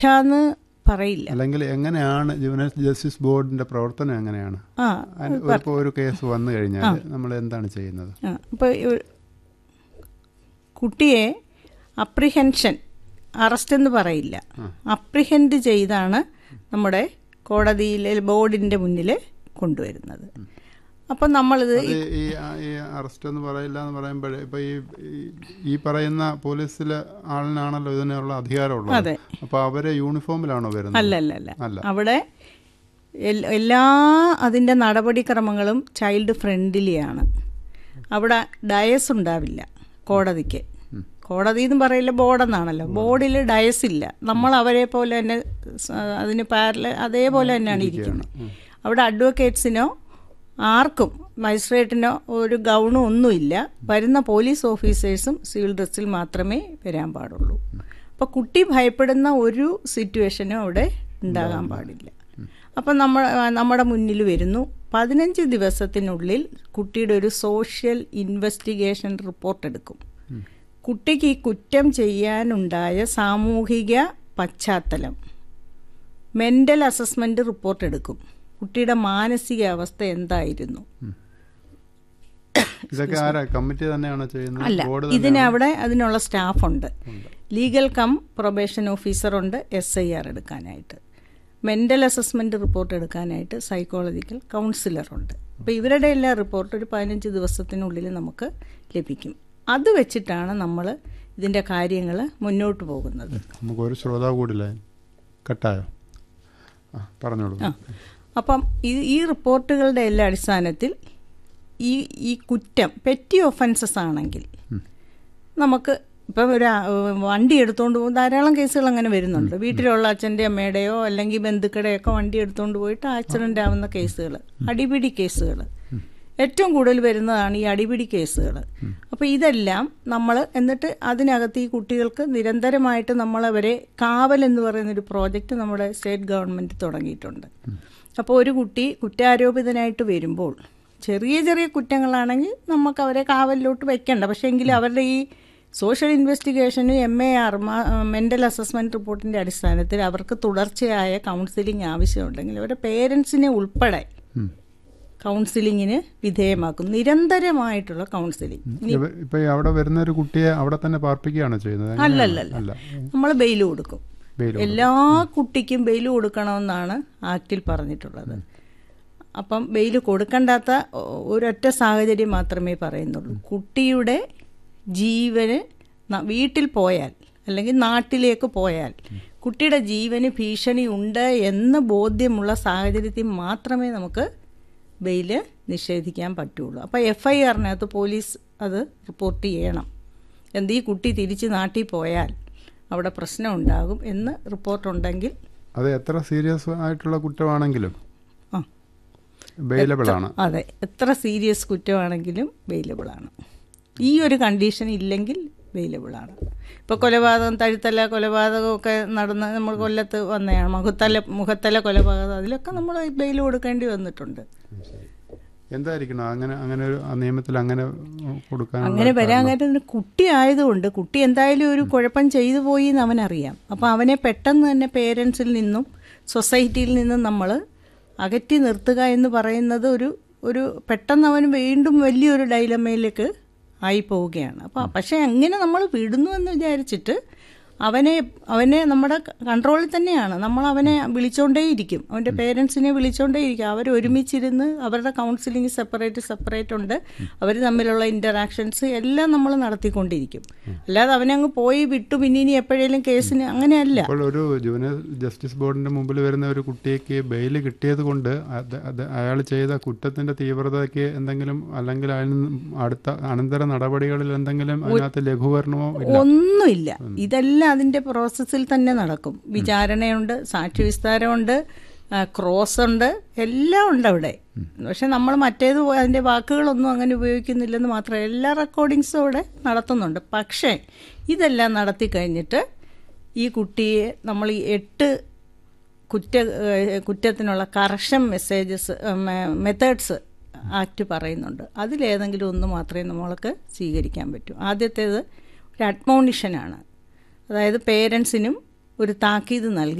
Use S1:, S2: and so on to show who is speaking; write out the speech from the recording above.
S1: തെറ്റാന്ന് പറയില്ല
S2: അല്ലെങ്കിൽ എങ്ങനെയാണ് ജുവനൈൽ ജസ്റ്റിസ് ബോർഡിന്റെ പ്രവർത്തനം എങ്ങനെയാണ്
S1: ആ
S2: അതിന് ഇപ്പോൾ ഒരു കേസ് വന്നു കഴിഞ്ഞാൽ നമ്മൾ എന്താണ് ചെയ്യുന്നത്
S1: ആ ഇപ്പോൾ കുട്ടിയെ അപ്രിഹെൻഷൻ അറസ്റ്റ് എന്ന് പറയില്ല അപ്രിഹെൻഡ് ചെയ്താണ് നമ്മുടെ കോടതിയിലെ ബോർഡിൻ്റെ മുന്നിൽ കൊണ്ടുവരുന്നത് അപ്പം നമ്മളിത്
S2: അത് ഈ ഈ അറസ്റ്റ് എന്ന് പറയില്ല എന്ന് പറയുമ്പോഴേ ഇപ്പൊ ഈ ഈ- ഈ പറയുന്ന പോലീസിലെ ആളിനാണല്ലോ ഇതിനുള്ള അധികാരമുള്ളത്
S1: അതെ.
S2: അപ്പൊ അവര് യൂണിഫോമിലാണോ വരുന്നത്
S1: അല്ല അല്ല അല്ല
S2: അല്ല.
S1: അവിടെ എൽ- എല്ലാ അതിൻ്റെ നടപടിക്രമങ്ങളും ചൈൽഡ് ഫ്രണ്ട്ലിയാണ് അവിടെ ഡയസ് ഉണ്ടാവില്ല കോടതിക്ക് കോടതി എന്ന് പറയില്ല ബോർഡെന്നാണല്ലോ ബോർഡിൽ ഡയസ് ഇല്ല നമ്മൾ അവരെ പോലെ തന്നെ സ- അതിന് പാരല അതേപോലെ തന്നെയാണ് ഇരിക്കുന്നത് അവിടെ അഡ്വക്കേറ്റ്സിനോ ആർക്കും മജിസ്ട്രേറ്റിനോ ഒരു ഗൗണും ഒന്നുമില്ല വരുന്ന പോലീസ് ഓഫീസേഴ്സും സിവിൽ ഡ്രസ്സിൽ മാത്രമേ വരാൻ പാടുള്ളൂ അപ്പോൾ കുട്ടി ഭയപ്പെടുന്ന ഒരു സിറ്റുവേഷനും അവിടെ ഉണ്ടാകാൻ പാടില്ല അപ്പം നമ്മൾ നമ്മുടെ മുന്നിൽ വരുന്നു പതിനഞ്ച് ദിവസത്തിനുള്ളിൽ കുട്ടിയുടെ ഒരു സോഷ്യൽ ഇൻവെസ്റ്റിഗേഷൻ റിപ്പോർട്ട് എടുക്കും കുട്ടിക്ക് ഈ കുറ്റം ചെയ്യാനുണ്ടായ സാമൂഹിക പശ്ചാത്തലം മെൻ്റൽ അസസ്മെൻ്റ് റിപ്പോർട്ട് എടുക്കും കുട്ടിയുടെ മാനസികാവസ്ഥ എന്തായിരുന്നു
S2: ഇതൊക്കെ ആരാ കമ്മിറ്റി തന്നെയാണോ ചെയ്യുന്നത്
S1: അല്ല
S2: ബോർഡ്
S1: ഇതിന് അവിടെ അതിനുള്ള സ്റ്റാഫുണ്ട് ലീഗൽ കം പ്രൊബേഷൻ ഓഫീസറുണ്ട് എസ് ഐ ആർ എടുക്കാനായിട്ട് മെൻ്റൽ അസസ്മെൻ്റ് റിപ്പോർട്ട് എടുക്കാനായിട്ട് സൈക്കോളജിക്കൽ കൗൺസിലറുണ്ട് അപ്പോൾ ഇവരുടെ എല്ലാ റിപ്പോർട്ട് ഒരു പതിനഞ്ച് ദിവസത്തിനുള്ളിൽ നമുക്ക് ലഭിക്കും അത് വെച്ചിട്ടാണ് നമ്മൾ ഇതിൻ്റെ കാര്യങ്ങൾ മുന്നോട്ട് പോകുന്നത്
S2: നമുക്ക് ഒരു ശ്രോതാവ് കൂടില്ല കട്ടായോ ആ പറഞ്ഞോളൂ
S1: ആ അപ്പം ഈ ഈ റിപ്പോർട്ടുകളുടെ എല്ലാ അടിസ്ഥാനത്തിൽ ഈ ഈ കുറ്റം പെറ്റി ഒഫൻസസ് ആണെങ്കിൽ നമുക്ക് ഇപ്പം ഒരു ആ, വണ്ടി എടുത്തുകൊണ്ട് പോകും ധാരാളം കേസുകൾ അങ്ങനെ വരുന്നുണ്ട് വീട്ടിലുള്ള അച്ഛൻ്റെ അമ്മയുടെയോ അല്ലെങ്കിൽ ബന്ധുക്കളുടെയൊക്കെ വണ്ടി എടുത്തുകൊണ്ട് പോയിട്ട് ആക്സിഡൻ്റ് ആവുന്ന കേസുകൾ അടിപിടി കേസുകൾ ഏറ്റവും കൂടുതൽ വരുന്നതാണ് ഈ അടിപിടി കേസുകൾ അപ്പോൾ ഇതെല്ലാം നമ്മൾ എന്നിട്ട് അതിനകത്ത് ഈ കുട്ടികൾക്ക് നിരന്തരമായിട്ട് നമ്മളവരെ കാവൽ എന്ന് പറയുന്നൊരു പ്രോജക്റ്റ് നമ്മുടെ സ്റ്റേറ്റ് ഗവൺമെൻറ് തുടങ്ങിയിട്ടുണ്ട് അപ്പോൾ ഒരു കുട്ടി കുറ്റാരോപിതനായിട്ട് വരുമ്പോൾ ചെറിയ ചെറിയ കുറ്റങ്ങളാണെങ്കിൽ നമുക്ക് അവരെ കാവലിലോട്ട് വെക്കണ്ട പക്ഷേ എങ്കിലും അവരുടെ ഈ സോഷ്യൽ ഇൻവെസ്റ്റിഗേഷനും M A R mental assessment റിപ്പോർട്ടിൻ്റെ അടിസ്ഥാനത്തിൽ അവർക്ക് തുടർച്ചയായ കൗൺസിലിംഗ് ആവശ്യമുണ്ടെങ്കിൽ അവരുടെ പേരൻസിനെ ഉൾപ്പെടെ കൗൺസിലിങ്ങിന് വിധേയമാക്കും നിരന്തരമായിട്ടുള്ള കൗൺസിലിംഗ്
S2: ഇവ- ഇപ്പൊ ഈ അവിടെ വരുന്ന ഒരു കുട്ടിയെ അവിടെ തന്നെ പാർപ്പിക്കുകയാണോ ചെയ്യുന്നത്
S1: അല്ലല്ലല്ല
S2: അല്ല
S1: നമ്മൾ ബെയിൽ കൊടുക്കും
S2: ബെയിൽ
S1: എല്ലാ കുട്ടിക്കും ബെയിൽ കൊടുക്കണമെന്നാണ് ആക്റ്റിൽ പറഞ്ഞിട്ടുള്ളത് അപ്പം ബെയിൽ കൊടുക്കണ്ടാത്ത ഒ- ഒരൊറ്റ സാഹചര്യം മാത്രമേ പറയുന്നുള്ളൂ കുട്ടിയുടെ ജീവന് ന- വീട്ടിൽ പോയാൽ അല്ലെങ്കിൽ നാട്ടിലേക്ക് പോയാൽ കുട്ടിയുടെ ജീവന് ഭീഷണി ഉണ്ട് എന്ന് ബോധ്യമുള്ള സാഹചര്യത്തിൽ മാത്രമേ നമുക്ക് ബെയില് നിഷേധിക്കാൻ പറ്റുള്ളൂ അപ്പോൾ എഫ് ഐ ആറിനകത്ത് പോലീസ് അത് റിപ്പോർട്ട് ചെയ്യണം എന്ത് ഈ കുട്ടി തിരിച്ച് നാട്ടിൽ പോയാൽ അവിടെ പ്രശ്നം ഉണ്ടാകും എന്ന് റിപ്പോർട്ടുണ്ടെങ്കിൽ
S2: അത് എത്ര സീരിയസ് ആയിട്ടുള്ള കുറ്റമാണെങ്കിലും
S1: ആ
S2: ബെയിലബിൾ ആണ്
S1: അതെ എത്ര സീരിയസ് കുറ്റമാണെങ്കിലും വെയിലബിൾ ആണ് ഈ ഒരു കണ്ടീഷൻ ഇല്ലെങ്കിൽ വെയിലബിൾ ആണ് ഇപ്പോൾ കൊലപാതകം തഴുത്തല കൊലപാതകമൊക്കെ നടന്ന് നമ്മൾ കൊല്ലത്ത് വന്നതാണ് മുഖത്തല മുഖത്തല കൊലപാതകം അതിലൊക്കെ നമ്മൾ ബെയിൽ കൊടുക്കേണ്ടി വന്നിട്ടുണ്ട്
S2: എന്തായിരിക്കണം അങ്ങനെ അങ്ങനെ ഒരു ആ നിയമത്തിൽ അങ്ങനെ കൊടുക്കാൻ
S1: അങ്ങനെ വരാൻ കാര്യം കുട്ടി ആയതുകൊണ്ട് കുട്ടി എന്തായാലും ഒരു കുഴപ്പം ചെയ്തു പോയി എന്ന് അവനറിയാം അപ്പോൾ അവനെ പെട്ടെന്ന് തന്നെ പേരൻസിൽ നിന്നും സൊസൈറ്റിയിൽ നിന്നും നമ്മൾ അകറ്റി നിർത്തുക എന്ന് പറയുന്നത് ഒരു ഒരു പെട്ടെന്ന് അവൻ വീണ്ടും വലിയൊരു ഡൈലമയിലേക്ക് ആയി പോവുകയാണ് അപ്പോൾ പക്ഷേ അങ്ങനെ നമ്മൾ വിടുന്നു എന്ന് വിചാരിച്ചിട്ട് അവനെ അവനെ നമ്മുടെ കൺട്രോളിൽ തന്നെയാണ് നമ്മൾ അവനെ വിളിച്ചോണ്ടേയിരിക്കും അവൻ്റെ പേരൻസിനെ വിളിച്ചോണ്ടേയിരിക്കും അവർ ഒരുമിച്ചിരുന്ന് അവരുടെ കൗൺസിലിംഗ് സെപ്പറേറ്റ് സെപ്പറേറ്റ് ഉണ്ട് അവർ തമ്മിലുള്ള ഇൻ്ററാക്ഷൻസ് എല്ലാം നമ്മൾ നടത്തിക്കൊണ്ടിരിക്കും അല്ലാതെ അവനെ അങ്ങ് പോയി വിട്ടു പിന്നെ ഇനി എപ്പോഴേലും കേസിന് അങ്ങനെയല്ല
S2: അപ്പോൾ ഒരു ജൂനിയർ ജസ്റ്റിസ് ബോർഡിന്റെ മുമ്പിൽ വരുന്ന ഒരു കുട്ടിക്ക് ബെയിൽ കിട്ടിയത് കൊണ്ട് അത് അത് അയാൾ ചെയ്ത കുറ്റത്തിന്റെ തീവ്രതയ്ക്ക് എന്തെങ്കിലും അല്ലെങ്കിൽ അതിന് അടുത്ത അനന്തര നടപടികളിൽ എന്തെങ്കിലും അതിനകത്ത് ലഘൂകരണമോ ഇല്ല
S1: ഒന്നുമില്ല ഇതെല്ലാം അതിൻ്റെ പ്രോസസ്സിൽ തന്നെ നടക്കും വിചാരണയുണ്ട് സാക്ഷി വിസ്താരമുണ്ട് ആ, ക്രോസ് ഉണ്ട് എല്ലാം ഉണ്ട് അവിടെ പക്ഷെ നമ്മൾ മറ്റേത് പോ- അതിൻ്റെ വാക്കുകളൊന്നും അങ്ങനെ ഉപയോഗിക്കുന്നില്ലെന്ന് മാത്രമേ എല്ലാ റെക്കോർഡിങ്സും അവിടെ നടത്തുന്നുണ്ട് പക്ഷേ ഇതെല്ലാം നടത്തി കഴിഞ്ഞിട്ട് ഈ കുട്ടിയെ നമ്മൾ ഈ എട്ട് കുറ്റ ഏഹ് കുറ്റത്തിനുള്ള കറക്ഷൻ മെസ്സേജസ് മെത്തേഡ്സ് ആക്ട് പറയുന്നുണ്ട് അതിലേതെങ്കിലും ഒന്ന് മാത്രമേ നമ്മൾക്ക് സ്വീകരിക്കാൻ പറ്റൂ ആദ്യത്തേത് ഒരു അഡ്മോണിഷനാണ് അതായത് പേരൻസിനും ഒരു താക്കീത് നൽകി